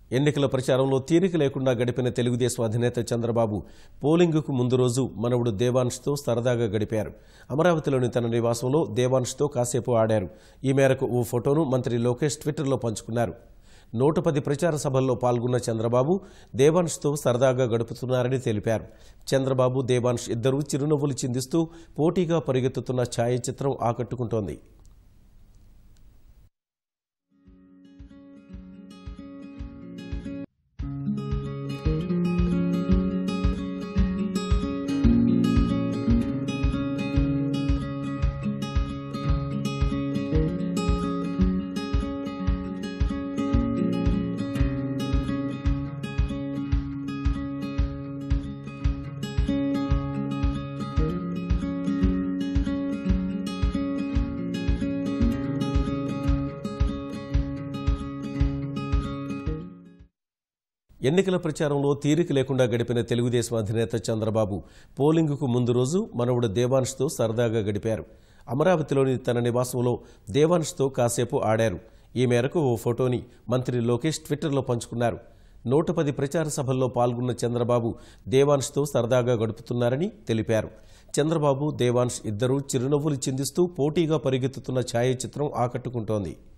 ఎన్నికల ప్రచారంలో తీరిక లేకుండా గడిపిన తెలుగుదేశం అధినేత చంద్రబాబు పోలింగుకు ముందు రోజు మనవడు దేవాంష్తో సరదాగా గడిపారు అమరావతిలోని తన నివాసంలో దేవాంష్తో కాసేపు ఆడారు ఈ మేరకు ఓ ఫోటోను మంత్రి లోకేష్ ట్విట్టర్లో పంచుకున్నారు నూట పది ప్రచార సభల్లో పాల్గొన్న చంద్రబాబు దేవాంష్తో సరదాగా గడుపుతున్నారని తెలిపారు చంద్రబాబు దేవాంష్ ఇద్దరూ చిరునవ్వులు చిందిస్తూ పోటీగా పరిగెత్తుతున్న ఛాయాచిత్రం ఆకట్టుకుంటోంది ఎన్నికల ప్రచారంలో తీరిక లేకుండా గడిపిన తెలుగుదేశం అధినేత చంద్రబాబు పోలింగుకు ముందు రోజు మనవడు దేవాంష్తో సరదాగా గడిపారు అమరావతిలోని తన నివాసంలో దేవాంష్తో కాసేపు ఆడారు ఈ మేరకు ఓ ఫోటోని మంత్రి లోకేష్ ట్విట్టర్లో పంచుకున్నారు నూట పది ప్రచార సభల్లో పాల్గొన్న చంద్రబాబు దేవాంష్తో సరదాగా గడుపుతున్నారని తెలిపారు చంద్రబాబు దేవాంష్ ఇద్దరూ చిరునవ్వులు చిందిస్తూ పోటీగా పరిగెత్తుతున్న ఛాయాచిత్రం ఆకట్టుకుంటోంది